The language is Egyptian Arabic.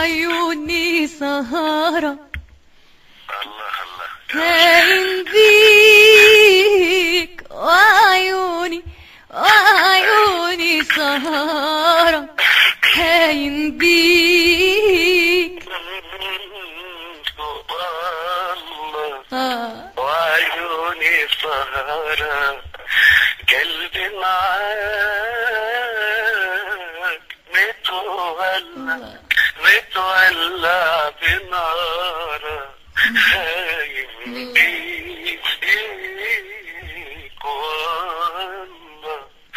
وعيوني سهرة الله الله هاين بيك وعيوني وعيوني سهرة هاين بيك والله آه. وعيوني سهرة قلبي معاك متولع متولع بنارة خايف بيك